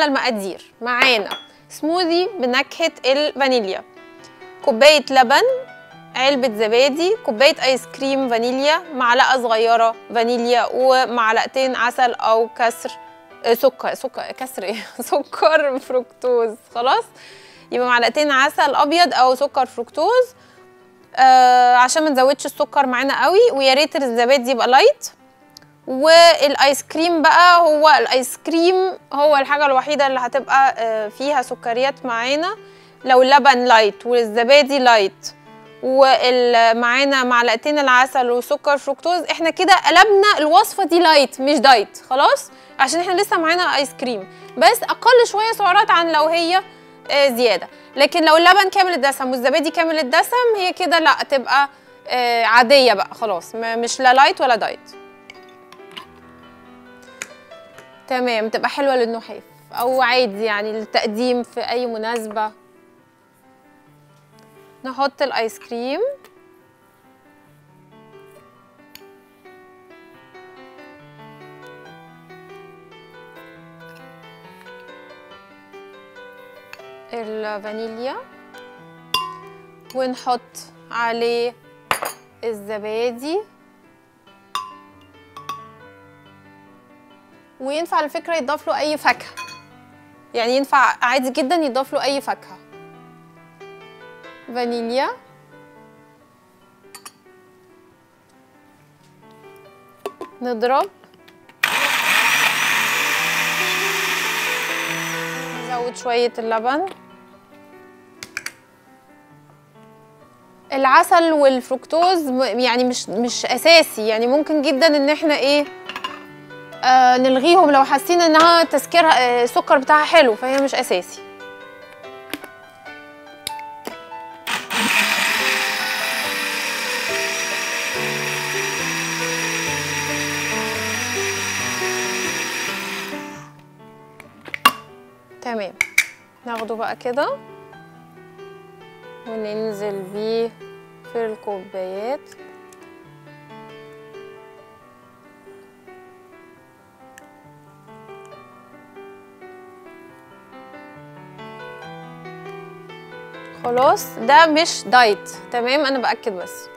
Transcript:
على المقادير معانا سموذي بنكهه الفانيليا كوبايه لبن علبة زبادي كوباية ايس كريم فانيليا معلقة صغيرة فانيليا ومعلقتين عسل او كسر آه، سكر سكر كسر ايه سكر فركتوز خلاص يبقى معلقتين عسل ابيض او سكر فركتوز آه عشان ما نزودش السكر معانا قوي ويا ريت الزبادي يبقى لايت والايس كريم بقى هو الايس كريم هو الحاجه الوحيده اللي هتبقى آه، فيها سكريات معانا لو اللبن لايت والزبادي لايت ومعانا معلقتين العسل وسكر فركتوز احنا كده قلبنا الوصفه دي لايت مش دايت خلاص عشان احنا لسه معانا ايس كريم بس اقل شويه سعرات عن لو هي آه، زياده لكن لو اللبن كامل الدسم والزبادي كامل الدسم هي كده لا تبقى آه، عاديه بقى خلاص م- مش لا لايت ولا دايت تمام تبقى حلوه للنحاف او عادي يعني للتقديم في اي مناسبه نحط الايس كريم الفانيليا ونحط عليه الزبادي وينفع على فكره يضاف له اي فاكهه يعني ينفع عادي جدا يضاف له اي فاكهه فانيليا نضرب نزود شوية اللبن العسل والفركتوز م- يعني مش مش اساسي يعني ممكن جدا ان احنا ايه آه نلغيهم لو حاسين انها تسكيرها آه السكر بتاعها حلو فهي مش اساسي تمام ناخده بقى كده وننزل بيه في الكوبايات خلاص ده مش دايت تمام انا باكد بس